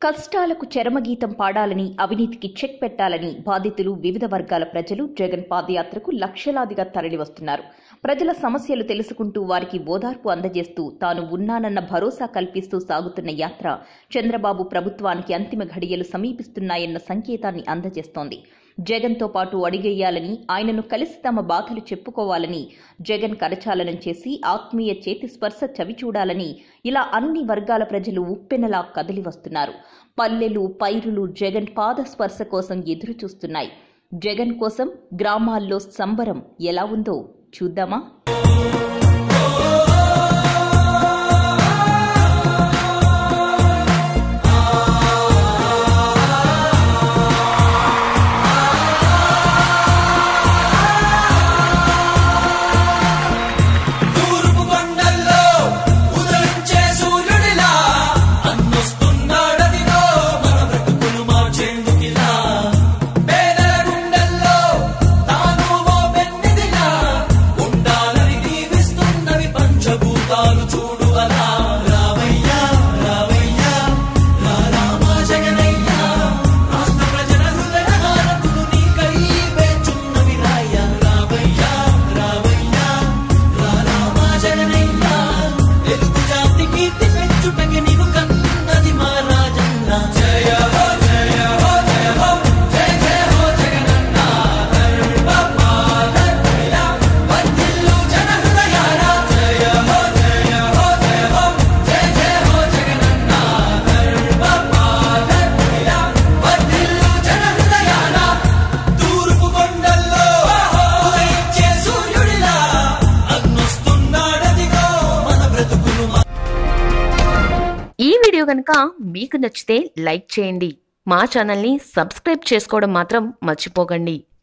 కష్టాలకు చరమగీతం పాడాలని అవినీతికి చెక్ పెట్టాలని బాధితులు వివిధ వర్గాల ప్రజలు జగన్ పాదయాత్రకు లక్షలాదిగా తరలివస్తున్నారు ప్రజల సమస్యలు తెలుసుకుంటూ వారికి ఓదార్పు అందజేస్తూ తాను ఉన్నానన్న భరోసా కల్పిస్తూ సాగుతున్న యాత్ర చంద్రబాబు ప్రభుత్వానికి అంతిమ ఘడియలు సమీపిస్తున్నాయన్న సంకేతాన్ని అందజేస్తోంది జగన్తో పాటు అడిగేయాలని ఆయనను కలిసి తమ బాధలు చెప్పుకోవాలని జగన్ కరచాలనం చేసి ఆత్మీయ చేతి స్పర్శ చవి చూడాలని ఇలా అన్ని వర్గాల ప్రజలు ఉప్పెనలా కదిలి వస్తున్నారు పల్లెలు పైరులు జగన్ పాద స్పర్శ కోసం ఎదురు చూస్తున్నాయి జగన్ కోసం గ్రామాల్లో సంబరం ఎలా ఉందో చూద్దామా తూర్పు కొండల్లో ఉదయించే సూర్యుడిలా అన్నొస్తున్నాడదిగో మన బ్రతుకులు మార్చేందుకిలా పేదల గుండెల్లో తాను ఓ పెన్నిదిలా ఉండాలని దీవిస్తున్నవి పంచభూతాలు చూడు అలా రావయ్యా రావయ్యా రా రామా జగనయ్యా రాష్ట్ర ప్రజల హృదయ హారతులు నీకై వేచున్నవి రాయ్యా రావయ్యా రావయ్యా రా రామా జగనయ్యా తెలుగు జాతి కీర్తి పెంచుటకి నీవు కన్నది మా రాజన్న జయ హో జయ హో జయ హో జయ జయ హో జగనన్న ధర్మ పాలకుల వర్ధిల్లు జన హృదయాల జయ హో జయ హో జయ హో జయ జయ హో జగనన్న ధర్మ పాలకుల వర్ధిల్లు జన హృదయాల తూర్పు కొండల్లో ఉదయించే సూర్యుడిలా అన్నొస్తున్నాడదిగో మన బ్రతుకులు మా ఈ వీడియో కనుక మీకు నచ్చితే లైక్ చేయండి మా ఛానల్ని సబ్స్క్రైబ్ చేసుకోవడం మాత్రం మర్చిపోకండి